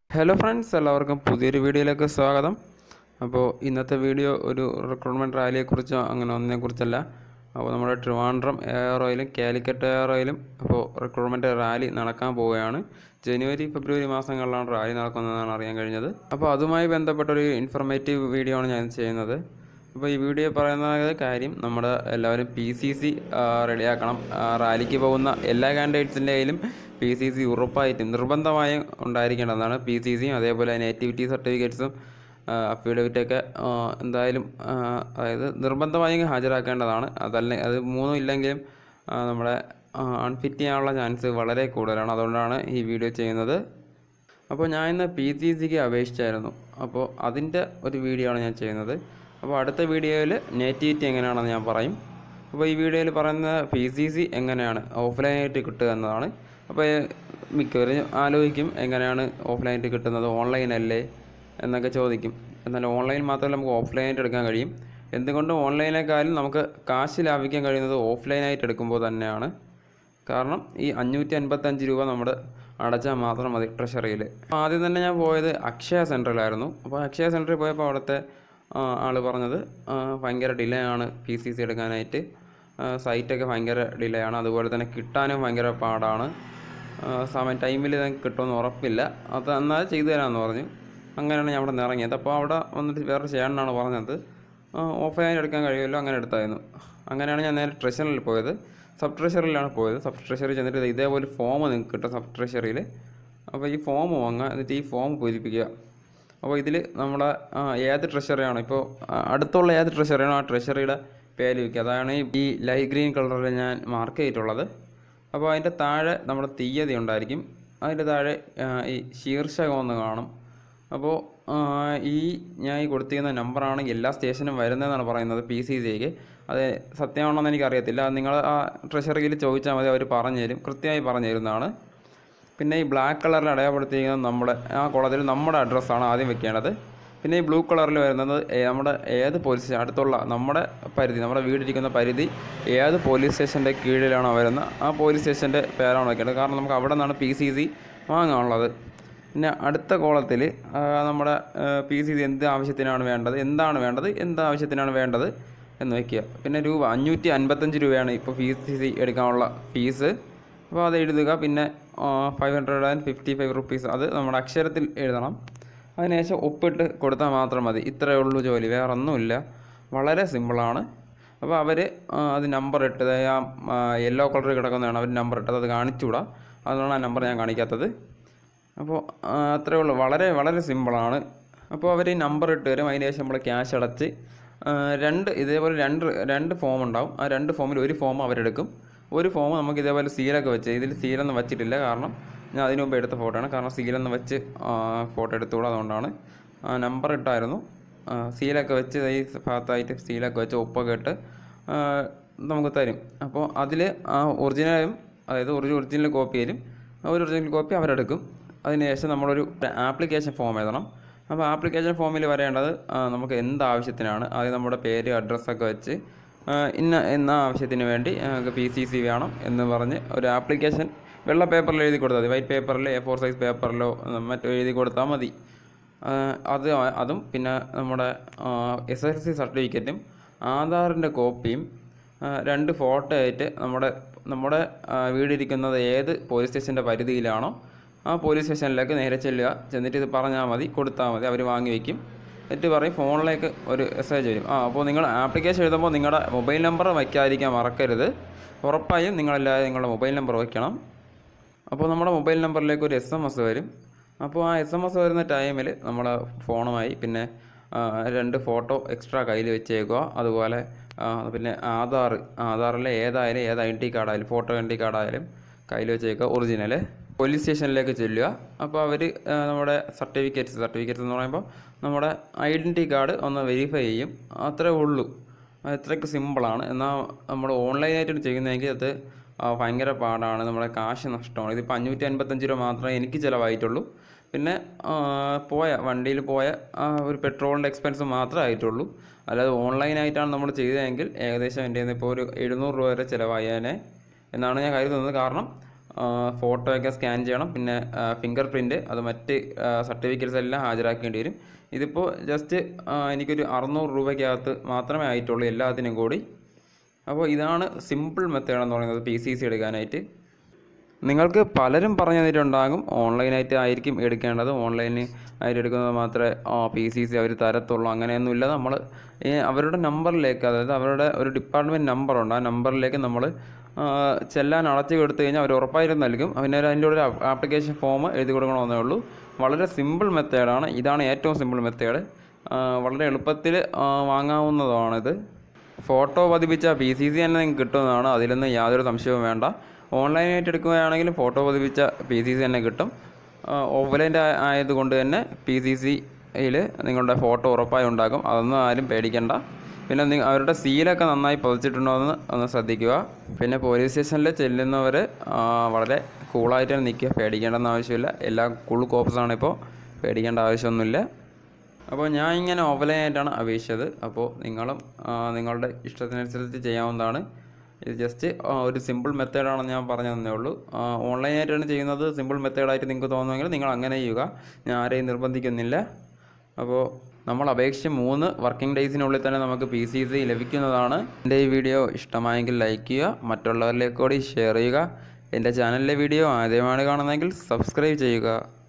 hello friends എല്ലാവർക്കും പുതിയൊരു വീഡിയോയിലേക്ക് സ്വാഗതം അപ്പോൾ ഇന്നത്തെ വീഡിയോ ഒരു റിക്രൂട്ട്മെൻറ്റ് റാലിയെക്കുറിച്ചോ അങ്ങനെ ഒന്നിനെക്കുറിച്ചല്ല അപ്പോൾ നമ്മുടെ ട്രിവാൻഡ്രം എയർ ഓയിലും കാലിക്കറ്റ് എയർ ഓയിലും അപ്പോൾ റിക്രൂട്ട്മെൻറ്റ് റാലി നടക്കാൻ പോവുകയാണ് ജനുവരി ഫെബ്രുവരി മാസങ്ങളിലാണ് റാലി നടക്കുന്നതെന്നാണ് അറിയാൻ കഴിഞ്ഞത് അപ്പോൾ അതുമായി ബന്ധപ്പെട്ടൊരു ഇൻഫർമേറ്റീവ് വീഡിയോ ആണ് ഞാൻ ചെയ്യുന്നത് അപ്പോൾ ഈ വീഡിയോ പറയുന്ന കാര്യം നമ്മുടെ എല്ലാവരും പി സി സി റെഡിയാക്കണം ആ, റാലിക്ക് പോകുന്ന എല്ലാ കാൻഡിഡേറ്റ്സിൻ്റെ കയ്യിലും പി സി സി ഉറപ്പായിട്ടും നിർബന്ധമായും ഉണ്ടായിരിക്കേണ്ടതാണ് പി സി സിയും അതേപോലെ നേറ്റിവിറ്റി സർട്ടിഫിക്കറ്റ്സും അഫിഡവിറ്റൊക്കെ എന്തായാലും ആ, അതായത് നിർബന്ധമായും ഹാജരാക്കേണ്ടതാണ് അതല്ല അത് മൂന്നും ഇല്ലെങ്കിലും ആ, നമ്മുടെ അൺഫിറ്റ് ചെയ്യാനുള്ള ചാൻസ് വളരെ കൂടുതലാണ് അതുകൊണ്ടാണ് ഈ വീഡിയോ ചെയ്യുന്നത് അപ്പോൾ ഞാൻ ഇന്ന് പി സി സിക്ക് അപേക്ഷിച്ചായിരുന്നു അപ്പോൾ അതിൻ്റെ ഒരു വീഡിയോ ആണ് ഞാൻ ചെയ്യുന്നത് അപ്പോൾ അടുത്ത വീഡിയോയിൽ നേറ്റിവിറ്റി എങ്ങനെയാണെന്ന് ഞാൻ പറയും അപ്പോൾ ഈ വീഡിയോയിൽ പറയുന്ന പി സി സി എങ്ങനെയാണ് ഓഫ്ലൈനായിട്ട് കിട്ടുക എന്നതാണ് അപ്പോൾ മിക്കവരും ആലോചിക്കും എങ്ങനെയാണ് ഓഫ്ലൈനായിട്ട് കിട്ടുന്നത് ഓൺലൈൻ അല്ലേ എന്നൊക്കെ ചോദിക്കും എന്നാൽ ഓൺലൈൻ മാത്രമല്ല നമുക്ക് ഓഫ്ലൈനായിട്ട് എടുക്കാൻ കഴിയും എന്തുകൊണ്ടും ഓൺലൈനേക്കാളും നമുക്ക് കാശ് ലാഭിക്കാൻ കഴിയുന്നത് ഓഫ്ലൈനായിട്ട് എടുക്കുമ്പോൾ തന്നെയാണ് കാരണം ഈ അഞ്ഞൂറ്റി അൻപത്തഞ്ച് രൂപ നമ്മുടെ അടച്ചാൽ മാത്രം മതി ട്രഷറിയിൽ ആദ്യം തന്നെ ഞാൻ പോയത് അക്ഷയ സെൻറ്ററിലായിരുന്നു അപ്പോൾ അക്ഷയ സെൻറ്ററിൽ പോയപ്പോൾ അവിടുത്തെ ആ, ആള് പറഞ്ഞത് ആ, ഭയങ്കര ഡിലേ ആണ് പി സി സി എടുക്കാനായിട്ട് ആ, സൈറ്റൊക്കെ ഭയങ്കര ഡിലേ ആണ് അതുപോലെ തന്നെ കിട്ടാനും ഭയങ്കര പാടാണ് ആ, സമയം ടൈമിൽ കിട്ടുമെന്ന് ഉറപ്പില്ല അത് എന്നാൽ ചെയ്തു തരാമെന്ന് പറഞ്ഞു അങ്ങനെയാണ് ഞാൻ അവിടെ നിന്ന് ഇറങ്ങിയത് അപ്പോൾ അവിടെ വന്നിട്ട് വേറെ ചേട്ടനാണ് പറഞ്ഞത് ഓഫ്ലൈൻ എടുക്കാൻ കഴിയുമല്ലോ അങ്ങനെ എടുത്തായിരുന്നു അങ്ങനെയാണ് ഞാൻ നേരെ ട്രഷറിൽ പോയത് സബ് ട്രഷറിലാണ് പോയത് സബ് ട്രഷറിൽ ചെന്നിട്ട് ഇതേപോലെ ഫോം നിങ്ങൾക്ക് കിട്ടും സബ് ട്രഷറിയിൽ അപ്പോൾ ഈ ഫോം വാങ്ങുക എന്നിട്ട് ഈ ഫോം പൂരിപ്പിക്കുക അപ്പോൾ ഇതിൽ നമ്മുടെ ആ, ഏത് ട്രഷറിയാണോ ഇപ്പോൾ ആ, അടുത്തുള്ള ഏത് ട്രഷറിയാണോ ആ ട്രഷറിയുടെ പേര് വയ്ക്കുക അതാണ് ഈ- ഈ ലൈറ്റ് ഗ്രീൻ കളറിൽ ഞാൻ മാർക്ക് ചെയ്തിട്ടുള്ളത് അപ്പോൾ അതിൻ്റെ താഴെ നമ്മുടെ തീയതി ഉണ്ടായിരിക്കും അതിൻ്റെ താഴെ ആ, ഈ ശീർഷകം ഒന്ന് കാണും അപ്പോൾ ആ, ഈ ഞാൻ ഈ കൊടുത്തിരിക്കുന്ന നമ്പറാണ് എല്ലാ സ്റ്റേഷനും വരുന്നതെന്നാണ് പറയുന്നത് പി സി സിക്ക് അത് സത്യമാണോന്ന് എനിക്കറിയത്തില്ല അത് നിങ്ങൾ ആ ട്രഷറിയിൽ ചോദിച്ചാൽ മതി അവർ പറഞ്ഞു തരും കൃത്യമായി പറഞ്ഞു തരുന്നതാണ് പിന്നെ ഈ ബ്ലാക്ക് കളറിൽ അടയാളപ്പെടുത്തിയിരിക്കുന്നത് നമ്മുടെ ആ കോളത്തിൽ നമ്മുടെ അഡ്രസ്സാണ് ആദ്യം വെക്കേണ്ടത് പിന്നെ ഈ ബ്ലൂ കളറിൽ വരുന്നത് ഏ- നമ്മുടെ ഏത് പോലീസ് സ്റ്റേഷൻ അടുത്തുള്ള നമ്മുടെ പരിധി നമ്മുടെ വീടിരിക്കുന്ന പരിധി ഏത് പോലീസ് സ്റ്റേഷൻ്റെ കീഴിലാണോ വരുന്നത് ആ പോലീസ് സ്റ്റേഷൻ്റെ പേരാണ് വെക്കേണ്ടത് കാരണം നമുക്ക് അവിടെ നിന്നാണ് പി സി സി വാങ്ങാനുള്ളത് പിന്നെ അടുത്ത കോളത്തിൽ നമ്മുടെ പി സി സി എന്ത് ആവശ്യത്തിനാണ് വേണ്ടത് എന്താണ് വേണ്ടത് എന്ത് ആവശ്യത്തിനാണ് വേണ്ടത് എന്ന് വയ്ക്കുക പിന്നെ രൂപ അഞ്ഞൂറ്റി അൻപത്തഞ്ച് രൂപയാണ് ഇപ്പോൾ പി സി സി എടുക്കാനുള്ള ഫീസ് അപ്പോൾ അത് എഴുതുക പിന്നെ five hundred and fifty five rupees അത് നമ്മുടെ അക്ഷരത്തിൽ എഴുതണം അതിനുശേഷം ഒപ്പിട്ട് കൊടുത്താൽ മാത്രം മതി ഇത്രയേ ഉള്ളൂ ജോലി വേറെ ഒന്നുമില്ല വളരെ സിമ്പിളാണ് അപ്പോൾ അവർ അത് നമ്പർ ഇട്ടത് ആ യെല്ലോ കളറിൽ കിടക്കുന്നതാണ് അവർ നമ്പർ ഇട്ടത് അത് കാണിച്ചുകൂടാ അതുകൊണ്ടാണ് ആ നമ്പർ ഞാൻ കാണിക്കാത്തത് അപ്പോൾ ആ, അത്രേ ഉള്ളൂ വളരെ വളരെ സിമ്പിളാണ് അപ്പോൾ അവർ ഈ നമ്പർ ഇട്ട് തരും അതിന് ശേഷം നമ്മൾ ക്യാഷ് അടച്ച് ആ, രണ്ട് ഇതേപോലെ രണ്ട് രണ്ട് ഫോം ഉണ്ടാവും ആ രണ്ട് ഫോമിൽ ഒരു ഫോം അവരെടുക്കും ഒരു ഫോം നമുക്ക് ഇതേപോലെ സീലൊക്കെ വെച്ച് ഇതിൽ സീലൊന്നും വെച്ചിട്ടില്ല കാരണം ഞാൻ അതിന് മുമ്പ് എടുത്ത ഫോട്ടോ ആണ് കാരണം സീലൊന്നും വെച്ച് ഫോട്ടോ എടുത്തുകൂടാ അതുകൊണ്ടാണ് ആ, നമ്പർ ഇട്ടായിരുന്നു ആ, സീലൊക്കെ വെച്ച് ഈ ഭാഗത്തായിട്ട് സീലൊക്കെ വെച്ച് ഉപ്പൊക്കെ ഇട്ട് ആ, നമുക്ക് തരും അപ്പോൾ അതിൽ ആ ഒറിജിനലും അതായത് ഒരു ഒറിജിനൽ കോപ്പി തരും ആ ഒരു ഒറിജിനൽ കോപ്പി അവരെടുക്കും അതിനുശേഷം നമ്മളൊരു ആപ്ലിക്കേഷൻ ഫോം എഴുതണം അപ്പോൾ ആപ്ലിക്കേഷൻ ഫോമിൽ വരേണ്ടത് ആ, നമുക്ക് എന്ത് ആവശ്യത്തിനാണ് ആദ്യം നമ്മുടെ പേര് അഡ്രസ്സൊക്കെ വെച്ച് ആ, ഇന്ന എന്ന ആവശ്യത്തിന് വേണ്ടി പി സി സി വേണം എന്ന് പറഞ്ഞ് ഒരു ആപ്ലിക്കേഷൻ വെള്ള പേപ്പറിൽ എഴുതി കൊടുത്താൽ മതി വൈറ്റ് പേപ്പറിൽ എ ഫോർ സൈസ് പേപ്പറിലോ മറ്റോ എഴുതി കൊടുത്താൽ മതി ആ, അത് അതും പിന്നെ നമ്മുടെ എസ് എൽ സി സർട്ടിഫിക്കറ്റും ആധാറിൻ്റെ കോപ്പിയും ആ, രണ്ട് ഫോട്ടോ ആയിട്ട് നമ്മുടെ നമ്മുടെ ആ, വീടിരിക്കുന്നത് ഏത് പോലീസ് സ്റ്റേഷൻ്റെ പരിധിയിലാണോ ആ പോലീസ് സ്റ്റേഷനിലേക്ക് നേരെ ചെല്ലുക ചെന്നിട്ട് ഇത് പറഞ്ഞാൽ മതി കൊടുത്താൽ മതി അവർ വാങ്ങി വയ്ക്കും എന്നിട്ട് പറയും ഫോണിലേക്ക് ഒരു മെസ്സേജ് വരും ആ അപ്പോൾ നിങ്ങൾ ആപ്ലിക്കേഷൻ എഴുതുമ്പോൾ നിങ്ങളുടെ മൊബൈൽ നമ്പർ വയ്ക്കാതിരിക്കാൻ മറക്കരുത് ഉറപ്പായും നിങ്ങളെല്ലാവരും നിങ്ങളുടെ മൊബൈൽ നമ്പർ വയ്ക്കണം അപ്പോൾ നമ്മുടെ മൊബൈൽ നമ്പറിലേക്ക് ഒരു എസ് എം എസ് വരും അപ്പോൾ ആ എസ് എം എസ് വരുന്ന ടൈമിൽ നമ്മൾ ഫോണുമായി പിന്നെ ആ, രണ്ട് ഫോട്ടോ എക്സ്ട്രാ കയ്യിൽ വെച്ചേക്കുക അതുപോലെ ആ, പിന്നെ ആധാർ ആധാറിലെ ഏതായാലും ഏത് ഐ ഡി കാർഡായാലും ഫോട്ടോ ഐ ഡി കാർഡായാലും കയ്യിൽ വെച്ചേക്കുക ഒറിജിനൽ പോലീസ് സ്റ്റേഷനിലേക്ക് ചെല്ലുക അപ്പോൾ അവർ നമ്മുടെ സർട്ടിഫിക്കറ്റ്സ് സർട്ടിഫിക്കറ്റ്സ് എന്ന് പറയുമ്പോൾ നമ്മുടെ ഐഡൻറ്റി കാർഡ് ഒന്ന് വെരിഫൈ ചെയ്യും അത്രേ ഉള്ളൂ അത് ഇത്രയ്ക്ക് സിമ്പിളാണ് എന്നാൽ നമ്മൾ ഓൺലൈനായിട്ട് ചെയ്യുന്നതെങ്കിൽ അത് ആ, ഭയങ്കര പാടാണ് നമ്മുടെ കാശ് നഷ്ടമാണ് ഇതിപ്പോൾ അഞ്ഞൂറ്റി അൻപത്തഞ്ച് രൂപ മാത്രമേ എനിക്ക് ചിലവായിട്ടുള്ളൂ പിന്നെ ആ, പോയ വണ്ടിയിൽ പോയ ആ, ഒരു പെട്രോളിൻ്റെ എക്സ്പെൻസ് മാത്രമേ ആയിട്ടുള്ളൂ അല്ലാതെ ഓൺലൈനായിട്ടാണ് നമ്മൾ ചെയ്തതെങ്കിൽ ഏകദേശം എൻ്റെ കയ്യിൽ നിന്ന് ഇപ്പോൾ ഒരു എഴുന്നൂറ് രൂപ വരെ ചിലവായേനെ എന്നാണ് ഞാൻ കരുതുന്നത് കാരണം ഫോട്ടോയൊക്കെ സ്കാൻ ചെയ്യണം പിന്നെ ഫിംഗർ പ്രിൻറ്റ് അത് മറ്റ് സർട്ടിഫിക്കറ്റ്സ് എല്ലാം ഹാജരാക്കേണ്ടി വരും ഇതിപ്പോൾ ജസ്റ്റ് എനിക്കൊരു അറുന്നൂറ് രൂപയ്ക്കകത്ത് മാത്രമേ ആയിട്ടുള്ളൂ എല്ലാത്തിനും കൂടി അപ്പോൾ ഇതാണ് സിമ്പിൾ മെത്തേഡ് എന്ന് പറയുന്നത് പി സി സി എടുക്കാനായിട്ട് നിങ്ങൾക്ക് പലരും പറഞ്ഞു തന്നിട്ടുണ്ടാകും ഓൺലൈനായിട്ട് ആയിരിക്കും എടുക്കേണ്ടത് ഓൺലൈനിൽ ആയിട്ട് എടുക്കുന്നത് മാത്രമേ പി സി സി അവർ തരത്തുള്ളൂ അങ്ങനെയൊന്നുമില്ല നമ്മൾ അവരുടെ നമ്പറിലേക്ക് അതായത് അവരുടെ ഒരു ഡിപ്പാർട്ട്മെൻറ്റ് നമ്പറുണ്ട് ആ നമ്പറിലേക്ക് നമ്മൾ ചെല്ലാൻ അടച്ചു കൊടുത്തു കഴിഞ്ഞാൽ അവർ ഉറപ്പായിട്ടും നൽകും പിന്നെ ഒരു അതിൻ്റെ ഒരു ആപ്ലിക്കേഷൻ ഫോം എഴുതി കൊടുക്കണമെന്നേ ഉള്ളൂ വളരെ സിമ്പിൾ മെത്തേഡാണ് ഇതാണ് ഏറ്റവും സിമ്പിൾ മെത്തേഡ് വളരെ എളുപ്പത്തിൽ വാങ്ങാവുന്നതാണിത് ഫോട്ടോ പതിപ്പിച്ച പി സി സി തന്നെ നിങ്ങൾക്ക് കിട്ടുന്നതാണ് അതിലൊന്നും യാതൊരു സംശയവും വേണ്ട ഓൺലൈനായിട്ട് എടുക്കുകയാണെങ്കിലും ഫോട്ടോ പതിപ്പിച്ച പി സി സി തന്നെ കിട്ടും ഓഫ്ലൈൻ ആയതുകൊണ്ട് തന്നെ പി സി സിയിൽ നിങ്ങളുടെ ഫോട്ടോ ഉറപ്പായി ഉണ്ടാകും അതൊന്നും ആരും പേടിക്കണ്ട പിന്നെ നി- അവരുടെ സീലൊക്കെ നന്നായി പതിച്ചിട്ടുണ്ടോ എന്ന് ഒന്ന് ശ്രദ്ധിക്കുക പിന്നെ പോലീസ് സ്റ്റേഷനിൽ ചെല്ലുന്നവർ വളരെ കൂളായിട്ട് തന്നെ നിൽക്കുക പേടിക്കേണ്ടെന്ന് ആവശ്യമില്ല എല്ലാ കൂൾ കോപ്സാണ് ഇപ്പോൾ പേടിക്കേണ്ട ആവശ്യമൊന്നുമില്ല അപ്പോൾ ഞാൻ ഇങ്ങനെ ഓഫ്ലൈനായിട്ടാണ് അപേക്ഷിച്ചത് അപ്പോൾ നിങ്ങളും ആ, നിങ്ങളുടെ ഇഷ്ടത്തിനനുസരിച്ച് ചെയ്യാവുന്നതാണ് ഇത് ജസ്റ്റ് ഒരു സിമ്പിൾ മെത്തേഡാണെന്ന് ഞാൻ പറഞ്ഞു തന്നേ ഉള്ളൂ ഓൺലൈനായിട്ടാണ് ചെയ്യുന്നത് സിമ്പിൾ മെത്തേഡായിട്ട് നിങ്ങൾക്ക് തോന്നുമെങ്കിൽ നിങ്ങൾ അങ്ങനെ ചെയ്യുക ഞാൻ ആരെയും നിർബന്ധിക്കുന്നില്ല അപ്പോൾ നമ്മൾ അപേക്ഷിച്ച് മൂന്ന് വർക്കിംഗ് ഡേയ്സിനുള്ളിൽ തന്നെ നമുക്ക് പി സി സി ലഭിക്കുന്നതാണ് എൻ്റെ ഈ വീഡിയോ ഇഷ്ടമായെങ്കിൽ ലൈക്ക് ചെയ്യുക മറ്റുള്ളവരിലേക്ക് കൂടി ഷെയർ ചെയ്യുക എൻ്റെ ചാനലിലെ വീഡിയോ ആദ്യമാണ് കാണുന്നതെങ്കിൽ സബ്സ്ക്രൈബ് ചെയ്യുക